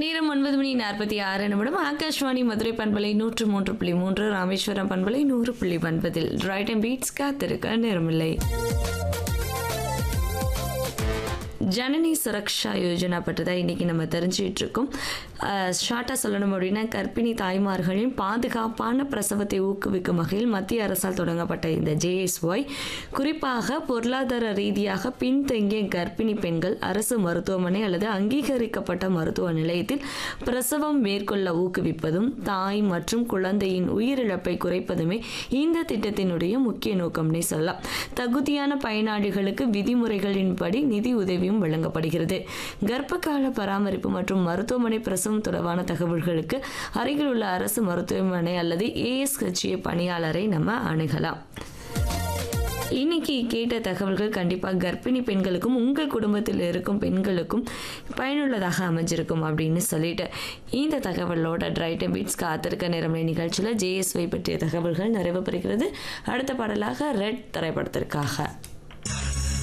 நேரம் ஒன்பது மணி நாற்பத்தி ஆறு நிமிடம் ஆகாஷ்வாணி மதுரை பண்பலை நூற்று மூன்று புள்ளி மூன்று ராமேஸ்வரம் பண்பலை நூறு புள்ளி ஒன்பதில் ரைட் அண்ட் பீட்ஸ் காத்திருக்க நேரமில்லை ஜனனி சுரக்ஷா யோஜனா பற்றி தான் இன்றைக்கி நம்ம தெரிஞ்சிட்டு இருக்கோம் ஷார்ட்டாக சொல்லணும் அப்படின்னா கர்ப்பிணி தாய்மார்களின் பாதுகாப்பான பிரசவத்தை ஊக்குவிக்கும் வகையில் மத்திய அரசால் தொடங்கப்பட்ட இந்த ஜேஎஸ்ஒய் குறிப்பாக பொருளாதார ரீதியாக பின்தங்கிய கர்ப்பிணி பெண்கள் அரசு மருத்துவமனை அல்லது அங்கீகரிக்கப்பட்ட மருத்துவ நிலையத்தில் பிரசவம் மேற்கொள்ள ஊக்குவிப்பதும் தாய் மற்றும் குழந்தையின் உயிரிழப்பை குறைப்பதுமே இந்த திட்டத்தினுடைய முக்கிய நோக்கம்னே சொல்லலாம் தகுதியான பயனாளிகளுக்கு விதிமுறைகளின்படி நிதி உதவியும் வழங்கப்படுகிறது கர்ப்பகால பராமரிப்பு மற்றும் மருத்துவமனை பிரசவம் தொடர்பான தகவல்களுக்கு அருகில் உள்ள அரசு மருத்துவமனை அல்லது ஏஎஸ்ஹெச்ஏ பணியாளரை நம்ம அணுகலாம் இன்னைக்கு கேட்ட தகவல்கள் கண்டிப்பாக கர்ப்பிணி பெண்களுக்கும் உங்கள் குடும்பத்தில் இருக்கும் பெண்களுக்கும் பயனுள்ளதாக அமைஞ்சிருக்கும் அப்படின்னு சொல்லிட்டு இந்த தகவலோட ட்ரைட் பீட்ஸ் காத்திருக்க நேரம் நிகழ்ச்சியில் ஜேஎஸ்வை பற்றிய தகவல்கள் நிறைவு பெறுகிறது அடுத்த பாடலாக ரெட் திரைப்படத்திற்காக